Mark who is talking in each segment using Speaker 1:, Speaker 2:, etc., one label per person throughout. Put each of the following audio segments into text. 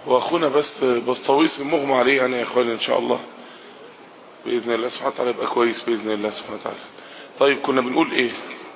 Speaker 1: واخونا بس بسطويس مغمى عليه يعني يا اخواني ان شاء الله باذن الله سبحانه وتعالى يبقى كويس باذن الله سبحانه وتعالى طيب كنا بنقول ايه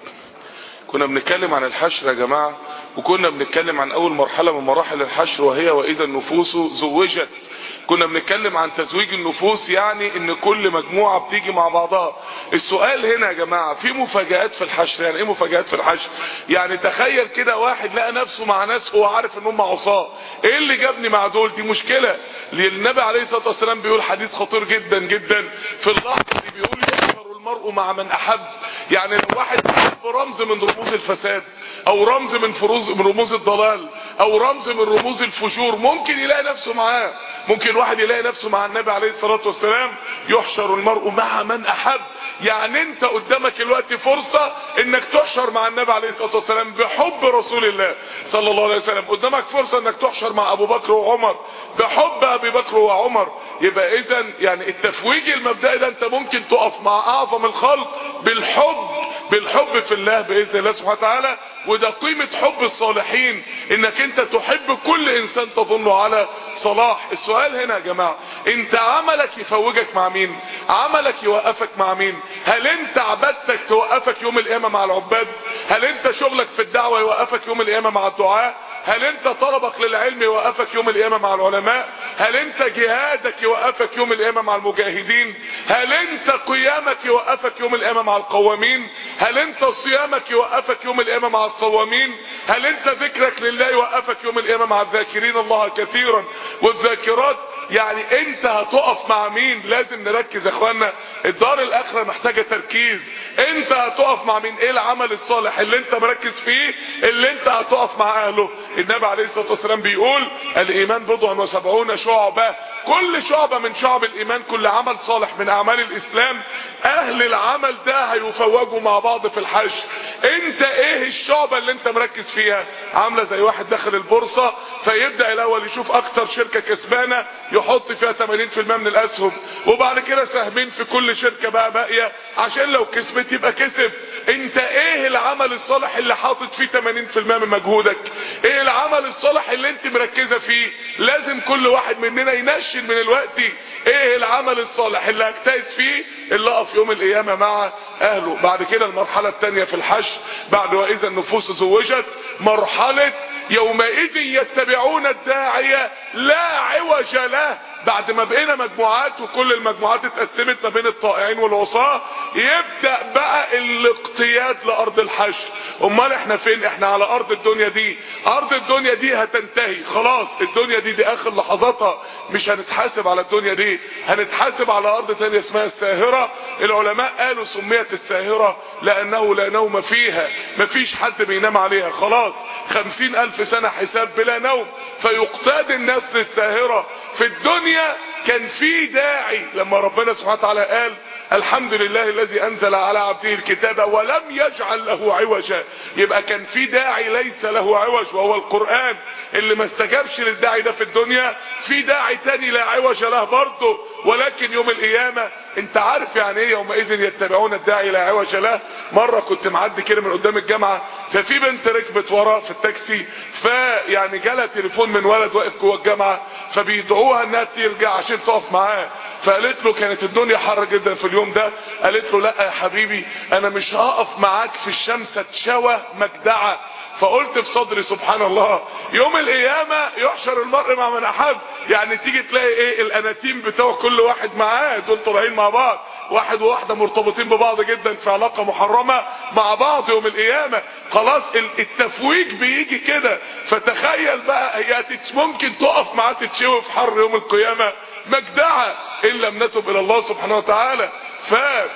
Speaker 1: كنا بنتكلم عن الحشر يا جماعة وكنا بنتكلم عن اول مرحلة من مراحل الحشر وهي واذا النفوس زوجت كنا بنتكلم عن تزويج النفوس يعني ان كل مجموعة بتيجي مع بعضها السؤال هنا يا جماعة في مفاجآت في الحشر يعني ايه مفاجآت في الحشر يعني تخيل كده واحد لقى نفسه مع ناس هو عارف ان هم عصاه ايه اللي جابني مع دول دي مشكلة النبي عليه الصلاة والسلام بيقول حديث خطير جدا جدا في اللحظة دي بيقول يحشر المرء مع من احب يعني لو واحد احب رمز من رموز الفساد او رمز من فروز من رموز الضلال او رمز من رموز الفجور ممكن يلاقي نفسه معاه ممكن واحد يلاقي نفسه مع النبي عليه الصلاة والسلام يحشر المرء مع من احب يعني انت قدامك الوقت فرصة انك تحشر مع النبي عليه الصلاة والسلام بحب رسول الله صلى الله عليه وسلم قدامك فرصة انك تحشر مع ابو بكر وعمر بحب ابي بكر وعمر يبقى اذا يعني التفويج المبدئي ده انت ممكن تقف مع اعظم الخلق بالحب بالحب في الله باذن الله سبحانه وتعالى وده قيمة حب الصالحين انك انت تحب كل انسان تظنه على صلاح السؤال هنا يا جماعة انت عملك يفوجك مع مين عملك يوقفك مع مين هل انت عبادتك توقفك يوم القيامة مع العباد هل انت شغلك في الدعوة يوقفك يوم القيامة مع الدعاء هل انت طلبك للعلم يوقفك يوم القيامة مع العلماء هل انت جهادك يوقفك يوم القيامة مع المجاهدين هل انت قيامك يوقفك يوم القيامة مع القوامين هل انت صيامك يوقفك يوم القيامة مع الصوامين هل انت ذكرك لله يوقفك يوم القيامة مع الذاكرين الله كثيرا والذاكرات يعني انت هتقف مع مين لازم نركز يا اخوانا الدار الاخرة محتاجة تركيز انت هتقف مع مين ايه العمل الصالح اللي انت مركز فيه اللي انت هتقف مع اهله النبي عليه الصلاة والسلام بيقول الايمان بضع وسبعون شعبة كل شعبة من شعب الايمان كل عمل صالح من اعمال الاسلام اهل العمل ده هيفوجوا مع بعض في الحشر انت ايه الشعبة اللي انت مركز فيها عاملة زي واحد داخل البورصة فيبدأ الاول يشوف اكتر شركة كسبانة يحط فيها 80% من الاسهم وبعد كده سهمين في كل شركة بقى باقية عشان لو كسبت يبقى كسب انت ايه العمل الصالح اللي حاطط فيه 80% من مجهودك ايه العمل الصالح اللي انت مركزة فيه لازم كل واحد مننا ينشن من الوقت ايه العمل الصالح اللي هجتهد فيه اللي اقف يوم القيامة مع اهله بعد كده المرحلة التانية في الحشر بعد واذا النفوس زوجت مرحلة يومئذ يتبعون الداعية لا عوج له بعد ما بقينا مجموعات وكل المجموعات اتقسمت ما بين الطائعين والعصاة يبدأ بقى الاقتياد لارض الحشر امال احنا فين احنا على ارض الدنيا دي ارض الدنيا دي هتنتهي خلاص الدنيا دي دي اخر لحظاتها مش هنتحاسب على الدنيا دي هنتحاسب على ارض تانية اسمها الساهرة العلماء قالوا سميت الساهرة لانه لا نوم فيها مفيش حد بينام عليها خلاص خمسين الف سنة حساب بلا نوم فيقتاد الناس للساهرة في الدنيا كان في داعي لما ربنا سبحانه وتعالى قال الحمد لله الذي انزل على عبده الكتاب ولم يجعل له عوجا يبقى كان في داعي ليس له عوج وهو القرآن اللي ما استجابش للداعي ده في الدنيا في داعي تاني لا عوج له برضه ولكن يوم القيامة انت عارف يعني ايه يومئذ يتبعون الداعي لا عوج له مرة كنت معدي كده من قدام الجامعة ففي بنت ركبت وراه في التاكسي فيعني جالها تليفون من ولد واقف جوه الجامعة فبيدعوها انها ترجع عشان تقف معاه فقالت له كانت الدنيا حر جدا في اليوم ده قالت له لا يا حبيبي انا مش هقف معاك في الشمس تشوى مجدعة فقلت في صدري سبحان الله يوم القيامة يحشر المرء مع من احب يعني تيجي تلاقي ايه الاناتيم بتوع كل واحد معاه دول طالعين مع بعض واحد وواحدة مرتبطين ببعض جدا في علاقة محرمة مع بعض يوم القيامة خلاص التفويج بيجي كده فتخيل بقى هي ممكن تقف معاه تتشوي في حر يوم القيامة مجدعة ان لم نتب الى الله سبحانه وتعالى ف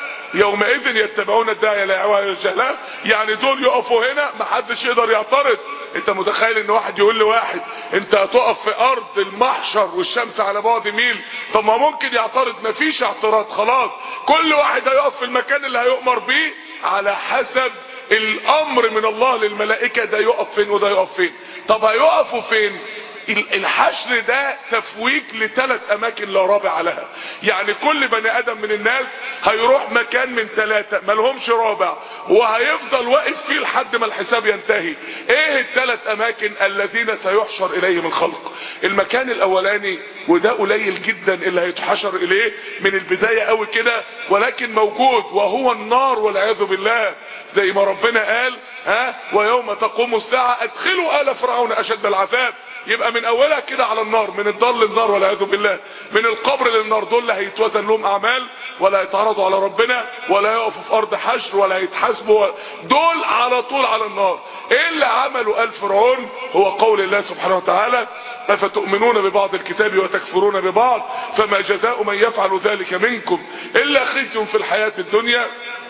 Speaker 1: يومئذ يتبعون الداعي لا عوج له يعني دول يقفوا هنا محدش يقدر يعترض انت متخيل ان واحد يقول لواحد انت هتقف في ارض المحشر والشمس على بعد ميل طب ما ممكن يعترض مفيش اعتراض خلاص كل واحد هيقف في المكان اللي هيؤمر بيه على حسب الامر من الله للملائكه ده يقف فين وده يقف فين طب هيقفوا فين الحشر ده تفويج لثلاث اماكن لا رابع لها يعني كل بني ادم من الناس هيروح مكان من ثلاثة ملهمش رابع وهيفضل واقف فيه لحد ما الحساب ينتهي ايه الثلاث اماكن الذين سيحشر اليهم الخلق المكان الاولاني وده قليل جدا اللي هيتحشر اليه من البداية قوي كده ولكن موجود وهو النار والعياذ بالله زي ما ربنا قال ها ويوم تقوم الساعة ادخلوا آل فرعون اشد العذاب يبقى من اولها كده على النار من الضل للنار والعياذ بالله من القبر للنار دول لا هيتوزن لهم اعمال ولا يتعرضوا على ربنا ولا يقفوا في ارض حشر ولا يتحاسبوا دول على طول على النار ايه اللي عملوا ال فرعون هو قول الله سبحانه وتعالى افتؤمنون ببعض الكتاب وتكفرون ببعض فما جزاء من يفعل ذلك منكم الا خزي في الحياة الدنيا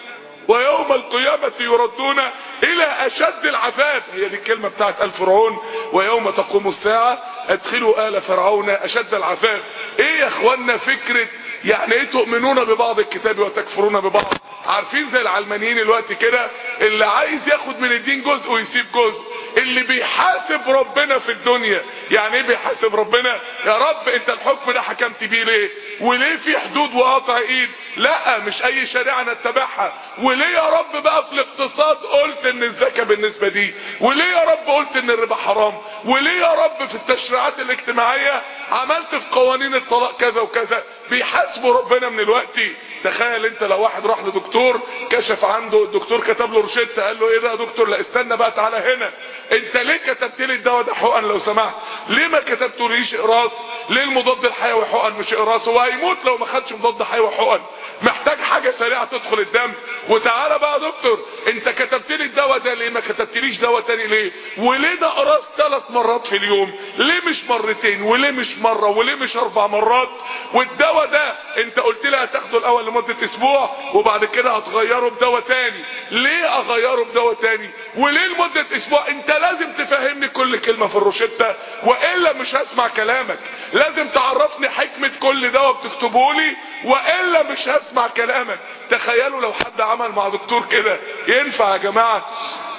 Speaker 1: ويوم القيامة يردون الى اشد العذاب هي دي الكلمة بتاعت ال فرعون ويوم تقوم الساعة ادخلوا آل فرعون اشد العذاب ايه يا اخوانا فكرة يعني ايه تؤمنون ببعض الكتاب وتكفرون ببعض عارفين زي العلمانيين الوقت كده اللي عايز ياخد من الدين جزء ويسيب جزء اللي بيحاسب ربنا في الدنيا يعني ايه بيحاسب ربنا يا رب انت الحكم ده حكمت بيه ليه وليه في حدود وقطع ايد لا مش اي شريعه نتبعها وليه يا رب بقى في الاقتصاد قلت ان الزكاه بالنسبه دي وليه يا رب قلت ان الربا حرام وليه يا رب في التشريعات الاجتماعيه عملت في قوانين الطلاق كذا وكذا بيحاسبوا ربنا من الوقت تخيل انت لو واحد راح لدكتور كشف عنده الدكتور كتب له روشته قال له ايه ده يا دكتور لا استنى بقى تعالى هنا انت ليه كتبت لي الدواء ده حقن لو سمحت ليه ما كتبتوليش اقراص ليه المضاد الحيوي حقن مش اقراص هو هيموت لو ما خدش مضاد حيوي حقن محتاج حاجه سريعه تدخل الدم وتعالى بقى يا دكتور انت كتبت لي الدواء ده ليه ما كتبتليش دواء تاني ليه وليه ده اقراص ثلاث مرات في اليوم ليه مش مرتين وليه مش مره وليه مش اربع مرات والدواء ده انت قلت لي هتاخده الاول لمده اسبوع وبعد كده هتغيره بدواء تاني ليه اغيره بدواء تاني وليه لمده اسبوع انت لازم تفهمني كل كلمه في الروشته والا مش هسمع كلامك لازم تعرفني حكمه كل دواء بتكتبه لي والا مش هسمع كلامك تخيلوا لو حد عمل مع دكتور كده ينفع يا جماعه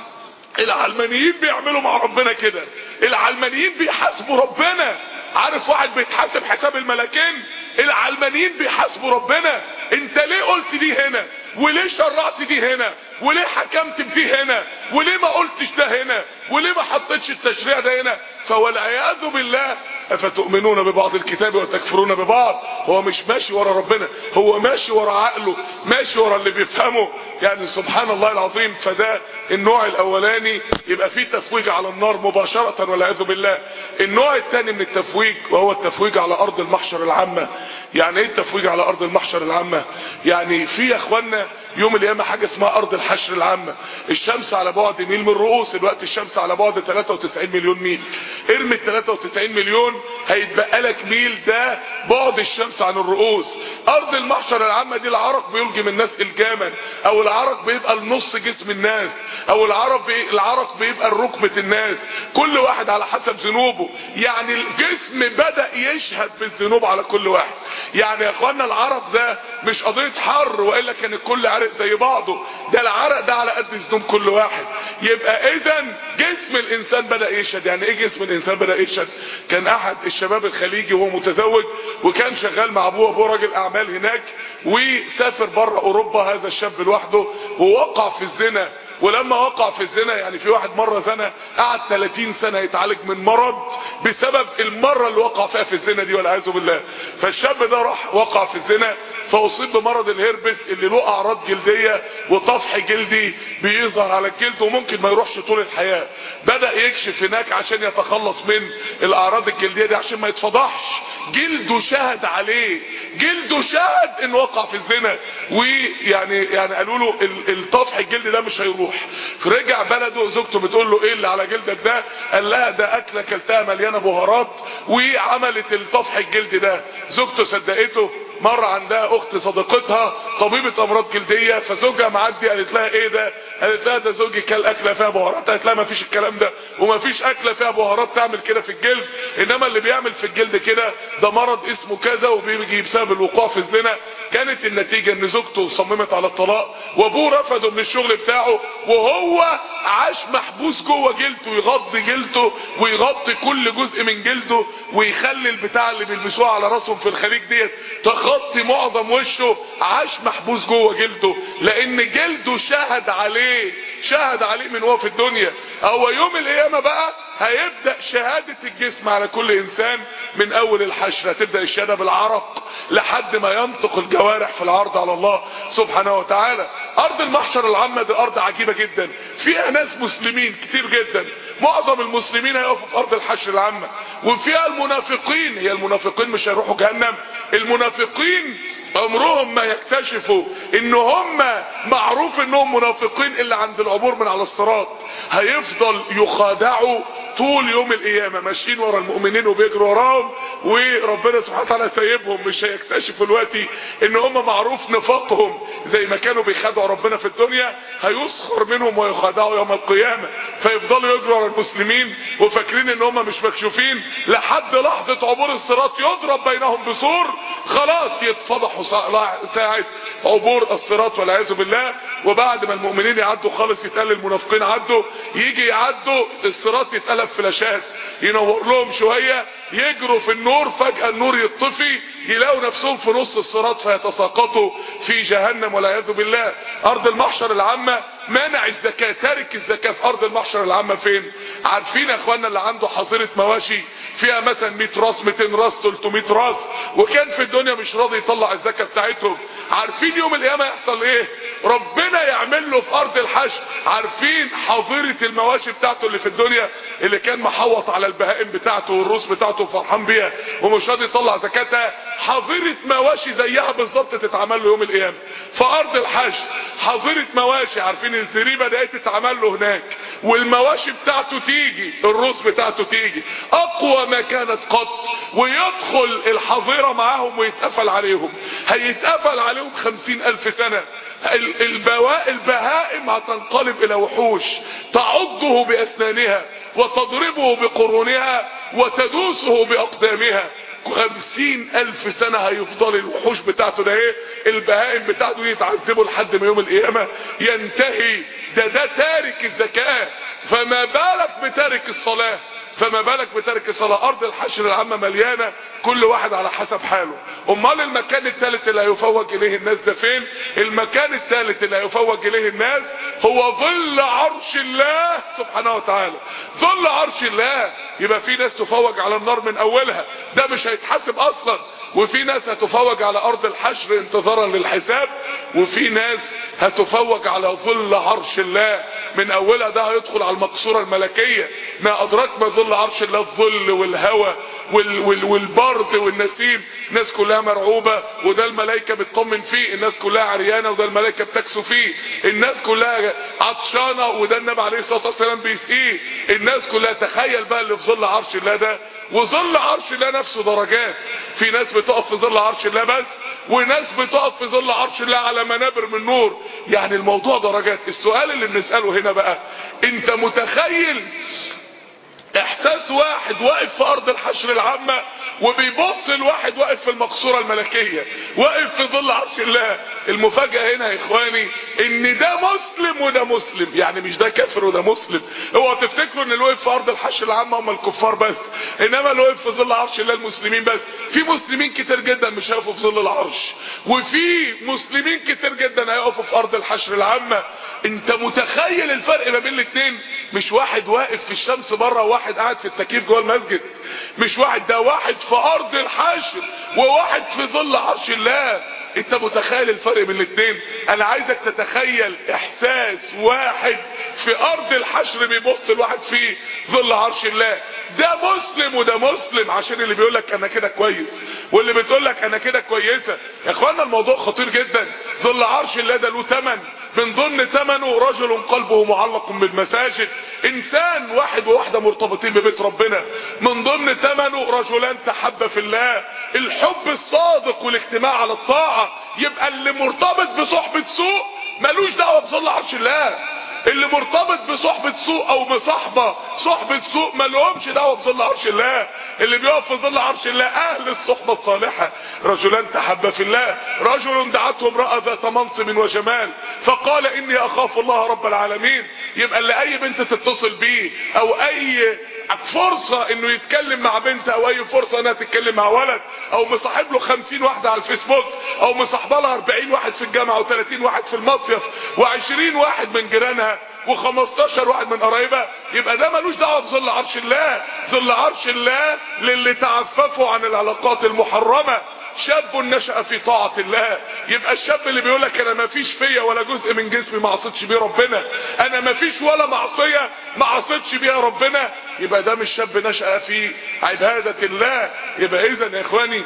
Speaker 1: العلمانيين بيعملوا مع ربنا كده العلمانيين بيحاسبوا ربنا عارف واحد بيتحاسب حساب الملكين العلمانيين بيحاسبوا ربنا انت ليه قلت دي هنا وليه شرعت دي هنا وليه حكمت بدي هنا وليه ما قلتش ده هنا وليه ما حطيتش التشريع ده هنا فوالعياذ بالله افتؤمنون ببعض الكتاب وتكفرون ببعض هو مش ماشي ورا ربنا هو ماشي ورا عقله ماشي ورا اللي بيفهمه يعني سبحان الله العظيم فده النوع الاولاني يبقى فيه تفويج على النار مباشرة والعياذ بالله النوع الثاني من التفويج وهو التفويج على ارض المحشر العامة يعني ايه التفويج على ارض المحشر العامة يعني في يا اخوانا يوم القيامة حاجة اسمها ارض الحشر العامة الشمس على بعد ميل من الرؤوس الوقت الشمس على بعد 93 مليون ميل ارمي ال 93 مليون هيتبقى لك ميل ده بعد الشمس عن الرؤوس ارض المحشر العامة دي العرق بيلجم الناس الجاما او العرق بيبقى لنص جسم الناس او العرق بي... العرق بيبقى لركبة الناس كل واحد على حسب ذنوبه يعني الجسم بدأ يشهد بالذنوب على كل واحد يعني يا اخوانا العرق ده مش قضية حر والا كان الكل عرق زي بعضه ده العرق ده على قد ذنوب كل واحد يبقى اذا جسم الانسان بدأ يشهد يعني ايه جسم الانسان بدأ يشهد كان احد الشباب الخليجي وهو متزوج وكان شغال مع ابوه ابوه راجل اعمال هناك وسافر بره اوروبا هذا الشاب لوحده ووقع في الزنا ولما وقع في الزنا يعني في واحد مرة زنا قعد 30 سنة يتعالج من مرض بسبب المرة اللي وقع فيها في الزنا دي والعياذ بالله فالشاب ده راح وقع في الزنا فاصيب بمرض الهربس اللي له اعراض جلدية وطفح جلدي بيظهر على الجلد وممكن ما يروحش طول الحياة بدأ يكشف هناك عشان يتخلص من الاعراض الجلدية دي عشان ما يتفضحش جلده شهد عليه جلده شهد ان وقع في الزنا ويعني يعني قالوا له الطفح الجلدي ده مش هيروح رجع بلده زوجته بتقول له ايه اللي على جلدك ده قال لها ده اكله كلتها مليانه بهارات وعملت الطفح الجلدي ده زوجته صدقته مره عندها اخت صديقتها طبيبه امراض جلديه فزوجها معدي قالت لها ايه ده قالت لها ده زوجي كل اكله فيها بهارات قالت لها ما فيش الكلام ده وما فيش اكله فيها بهارات تعمل كده في الجلد انما اللي بيعمل في الجلد كده ده مرض اسمه كذا وبيجي بسبب الوقوع في الزنا كانت النتيجه ان زوجته صممت على الطلاق وابوه رفضه من الشغل بتاعه وهو عاش محبوس جوه جلده يغطي جلده ويغطي كل جزء من جلده ويخلي البتاع اللي بيلبسوها على راسهم في الخليج ديت تغطي معظم وشه عاش محبوس جوه جلده لان جلده شهد عليه شهد عليه من هو في الدنيا هو يوم القيامه بقى هيبدا شهاده الجسم على كل انسان من اول الحشر هتبدا الشهاده بالعرق لحد ما ينطق الجوارح في العرض على الله سبحانه وتعالى ارض المحشر العامه دي ارض عجيبه جدا فيها ناس مسلمين كتير جدا معظم المسلمين هيقفوا في ارض الحشر العامه وفيها المنافقين هي المنافقين مش هيروحوا جهنم المنافقين عمرهم ما يكتشفوا ان هم معروف انهم منافقين الا عند العبور من على الصراط هيفضل يخادعوا طول يوم القيامة ماشيين ورا المؤمنين وبيجروا وراهم وربنا سبحانه وتعالى سايبهم مش هيكتشفوا دلوقتي ان هم معروف نفاقهم زي ما كانوا بيخادعوا ربنا في الدنيا هيسخر منهم ويخادعوا يوم القيامة فيفضلوا يجروا ورا المسلمين وفاكرين ان هم مش مكشوفين لحد لحظة عبور الصراط يضرب بينهم بسور خلاص يتفضحوا ساعة عبور الصراط والعياذ بالله وبعد ما المؤمنين يعدوا خالص يتقال المنافقين عدوا يجي يعدوا الصراط يتقلب فلاشات ينور لهم شوية يجروا في النور فجأة النور يطفي يلاقوا نفسهم في نص الصراط فيتساقطوا في جهنم والعياذ بالله ارض المحشر العامة مانع الزكاة تارك الزكاة في ارض المحشر العامة فين عارفين يا اخوانا اللي عنده حظيرة مواشي فيها مثلا 100 راس 200 راس 300 راس وكان في الدنيا مش راضي يطلع الزكاة بتاعتهم عارفين يوم القيامة يحصل ايه ربنا يعمل له في ارض الحشر عارفين حظيرة المواشي بتاعته اللي في الدنيا اللي كان محوط على البهائم بتاعته والروس بتاعته فرحان بيها ومش راضي يطلع زكاتها حظيرة مواشي زيها بالظبط تتعمل له يوم القيامة في ارض الحشر حظيرة مواشي عارفين الزريبة دي تتعمل له هناك والمواشي بتاعته تيجي الروس بتاعته تيجي اقوى ما كانت قط ويدخل الحظيرة معاهم ويتقفل عليهم هيتقفل عليهم خمسين الف سنة البواء البهائم هتنقلب الى وحوش تعضه باسنانها وتضربه بقرونها وتدوسه باقدامها خمسين الف سنة هيفضل الوحوش بتاعته ده ايه البهائم بتاعته دي يتعذبوا لحد ما يوم القيامة ينتهي ده ده تارك الزكاة فما بالك بتارك الصلاة فما بالك بترك الصلاة ارض الحشر العامة مليانة كل واحد على حسب حاله امال المكان الثالث اللي هيفوج اليه الناس ده فين المكان الثالث اللي هيفوج اليه الناس هو ظل عرش الله سبحانه وتعالى ظل عرش الله يبقى في ناس تفوج على النار من اولها ده مش هيتحاسب اصلا وفي ناس هتفوج على ارض الحشر انتظارا للحساب وفي ناس هتفوج على ظل عرش الله من اولها ده هيدخل على المقصورة الملكية ما ادراك ما ظل عرش الله الظل والهوى وال وال والبرد والنسيم الناس كلها مرعوبة وده الملائكة بتطمن فيه الناس كلها عريانة وده الملائكة بتكسو فيه الناس كلها عطشانة وده النبي عليه الصلاة والسلام بيسقيه الناس كلها تخيل بقى اللي في ظل عرش الله ده وظل عرش الله نفسه درجات في ناس بتقف في ظل عرش الله بس وناس بتقف في ظل عرش الله على منابر من نور يعني الموضوع درجات السؤال اللي بنسأله هنا بقى انت متخيل احساس واحد واقف في ارض الحشر العامة وبيبص لواحد واقف في المقصورة الملكية واقف في ظل عرش الله المفاجأة هنا يا اخواني ان ده مسلم وده مسلم يعني مش ده كافر وده مسلم هو تفتكروا ان اللي واقف في ارض الحشر العامة هم الكفار بس انما اللي واقف في ظل عرش الله المسلمين بس في مسلمين كتير جدا مش هيقفوا في ظل العرش وفي مسلمين كتير جدا هيقفوا في ارض الحشر العامة انت متخيل الفرق ما بين الاثنين مش واحد واقف في الشمس بره وواحد قاعد في التكييف جوه المسجد مش واحد ده واحد في ارض الحشر وواحد في ظل عرش الله انت متخيل الفرق بين الاثنين انا عايزك تتخيل احساس واحد في ارض الحشر بيبص الواحد في ظل عرش الله ده مسلم وده مسلم عشان اللي بيقول لك انا كده كويس واللي بتقول لك انا كده كويسه يا اخوانا الموضوع خطير جدا ظل عرش الله ده له ثمن من ضمن ثمنه رجل قلبه معلق بالمساجد انسان واحد وواحده مرتبطين ببيت ربنا من ضمن ثمنه رجلان تحب في الله الحب الصادق والاجتماع على الطاعه يبقى اللي مرتبط بصحبه سوء ملوش دعوه بظل عرش الله اللي مرتبط بصحبة سوء او مصاحبة صحبة سوء ما لهمش دعوة بظل عرش الله اللي بيقف في ظل عرش الله اهل الصحبة الصالحة رجلان تحبا في الله رجل دعته امرأة ذات منصب وجمال فقال اني اخاف الله رب العالمين يبقى اللي اي بنت تتصل بيه او اي فرصة انه يتكلم مع بنت او اي فرصة انها تتكلم مع ولد او مصاحب له خمسين واحدة على الفيسبوك او مصاحبة لها اربعين واحد في الجامعة وثلاثين واحد في المصيف وعشرين واحد من جيرانها و15 واحد من قرايبها يبقى ده ملوش دعوه بظل عرش الله ظل عرش الله للي تعففوا عن العلاقات المحرمه شاب نشأ في طاعة الله يبقى الشاب اللي بيقول لك انا ما فيش فيا ولا جزء من جسمي ما عصيتش بيه ربنا انا ما فيش ولا معصية ما عصيتش بيها ربنا يبقى ده مش شاب نشأ في عبادة الله يبقى اذا يا اخواني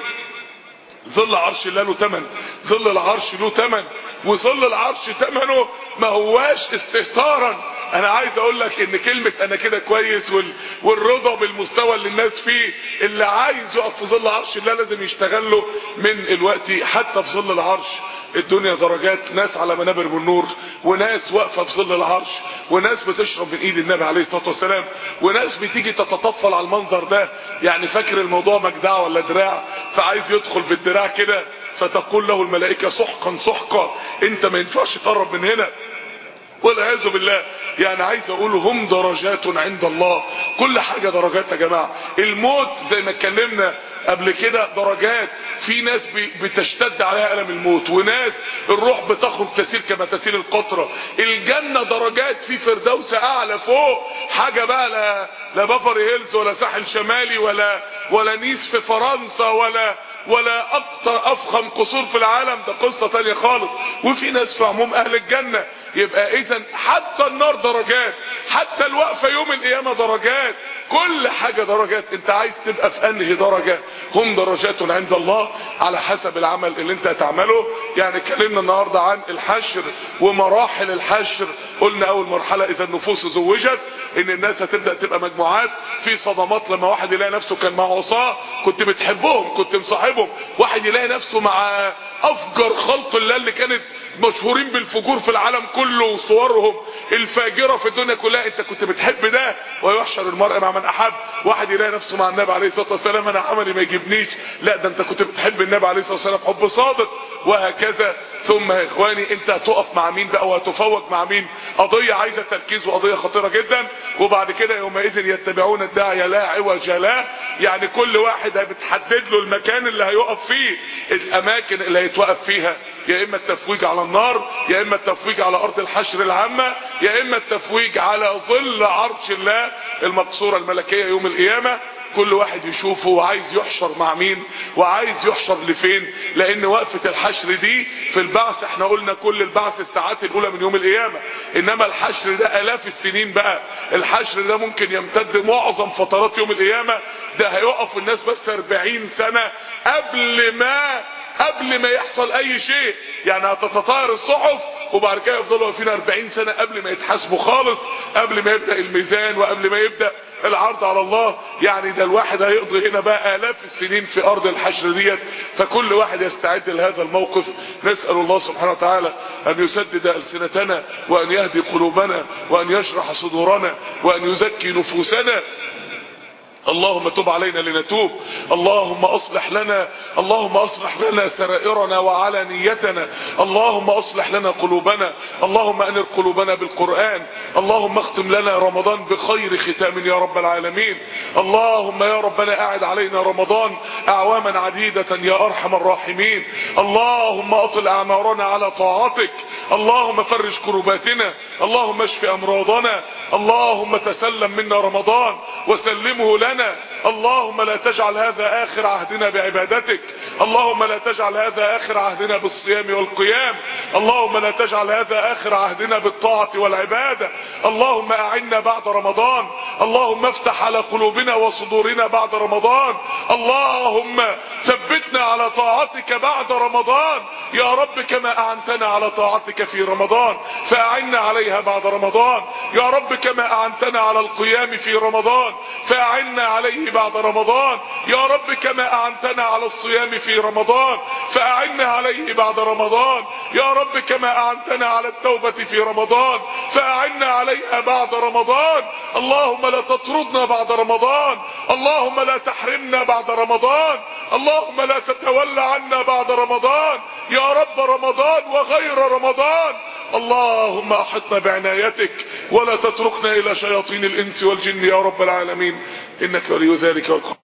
Speaker 1: ظل عرش الله له تمن ظل العرش له تمن وظل العرش تمنه ما هواش استهتارا انا عايز اقول لك ان كلمة انا كده كويس وال... والرضا بالمستوى اللي الناس فيه اللي عايز يقف في ظل عرش الله لازم يشتغل له من الوقت حتى في ظل العرش الدنيا درجات ناس على منابر بالنور وناس واقفة في ظل العرش وناس بتشرب من ايد النبي عليه الصلاة والسلام وناس بتيجي تتطفل على المنظر ده يعني فاكر الموضوع مجدع ولا دراع فعايز يدخل بالدراع كده فتقول له الملائكة سحقا سحقا انت ما ينفعش تقرب من هنا والعياذ بالله يعني عايز اقول هم درجات عند الله كل حاجه درجات يا جماعه الموت زي ما اتكلمنا قبل كده درجات في ناس بتشتد عليها الم الموت وناس الروح بتخرج تسير كما تسير القطره الجنه درجات في فردوس اعلى فوق حاجه بقى لا لا بافري هيلز ولا ساحل شمالي ولا ولا نيس في فرنسا ولا ولا اكتر افخم قصور في العالم ده قصه تانية خالص وفي ناس في عموم اهل الجنه يبقى اذا حتى النار درجات حتى الوقفه يوم القيامه درجات كل حاجه درجات انت عايز تبقى في انهي درجه هم درجات عند الله على حسب العمل اللي انت هتعمله يعني اتكلمنا النهارده عن الحشر ومراحل الحشر قلنا اول مرحله اذا النفوس زوجت ان الناس هتبدا تبقى مجموعات في صدمات لما واحد يلاقي نفسه كان مع عصاه كنت بتحبهم كنت مصاحبهم واحد يلاقي نفسه مع افجر خلق الله اللي كانت مشهورين بالفجور في العالم كله وصورهم الفاجره في الدنيا كلها انت كنت بتحب ده ويحشر المرء مع من احب واحد يلاقي نفسه مع النبي عليه الصلاه والسلام انا عملي ما يجيبنيش لا ده انت كنت بتحب النبي عليه الصلاه والسلام حب صادق وهكذا ثم يا اخواني انت هتقف مع مين بقى وهتفوق مع مين قضيه عايزه تركيز وقضيه خطيره جدا وبعد كده يومئذ يتبعون الداعي لا عوج له يعني كل واحد بتحدد له المكان اللي هيقف فيه الاماكن اللي هيتوقف فيها يا اما التفويج على النار يا اما التفويج على ارض الحشر العامه يا اما التفويج على ظل عرش الله المقصوره الملكيه يوم القيامه كل واحد يشوفه وعايز يحشر مع مين وعايز يحشر لفين لان وقفة الحشر دي في البعث احنا قلنا كل البعث الساعات الاولى من يوم القيامة انما الحشر ده الاف السنين بقى الحشر ده ممكن يمتد معظم فترات يوم القيامة ده هيقف الناس بس 40 سنة قبل ما قبل ما يحصل اي شيء يعني هتتطاير الصحف وبعد كده يفضلوا واقفين 40 سنة قبل ما يتحاسبوا خالص قبل ما يبدأ الميزان وقبل ما يبدأ العرض على الله يعني ده الواحد هيقضي هنا بقى آلاف السنين في أرض الحشر ديت فكل واحد يستعد لهذا الموقف نسأل الله سبحانه وتعالى أن يسدد ألسنتنا وأن يهدي قلوبنا وأن يشرح صدورنا وأن يزكي نفوسنا اللهم تب علينا لنتوب اللهم اصلح لنا اللهم اصلح لنا سرائرنا وعلانيتنا اللهم اصلح لنا قلوبنا اللهم انر قلوبنا بالقران اللهم اختم لنا رمضان بخير ختام يا رب العالمين اللهم يا ربنا اعد علينا رمضان اعواما عديده يا ارحم الراحمين اللهم اطل اعمارنا على طاعتك اللهم فرج كرباتنا اللهم اشف امراضنا اللهم تسلم منا رمضان وسلمه لنا لنا اللهم لا تجعل هذا آخر عهدنا بعبادتك اللهم لا تجعل هذا آخر عهدنا بالصيام والقيام اللهم لا تجعل هذا آخر عهدنا بالطاعة والعبادة اللهم أعنا بعد رمضان اللهم افتح على قلوبنا وصدورنا بعد رمضان اللهم ثبتنا على طاعتك بعد رمضان يا رب كما أعنتنا على طاعتك في رمضان فأعنا عليها بعد رمضان يا رب كما أعنتنا على القيام في رمضان فأعنا عليه بعد رمضان يا رب كما أعنتنا على الصيام في رمضان فأعنا عليه بعد رمضان يا رب كما أعنتنا على التوبة في رمضان فأعنا عليها بعد رمضان اللهم لا تطردنا بعد رمضان اللهم لا تحرمنا بعد رمضان اللهم لا تتولى عنا بعد رمضان يا رب رمضان وغير رمضان اللهم احطنا بعنايتك ولا تتركنا الى شياطين الانس والجن يا رب العالمين انك ولي ذلك والقدر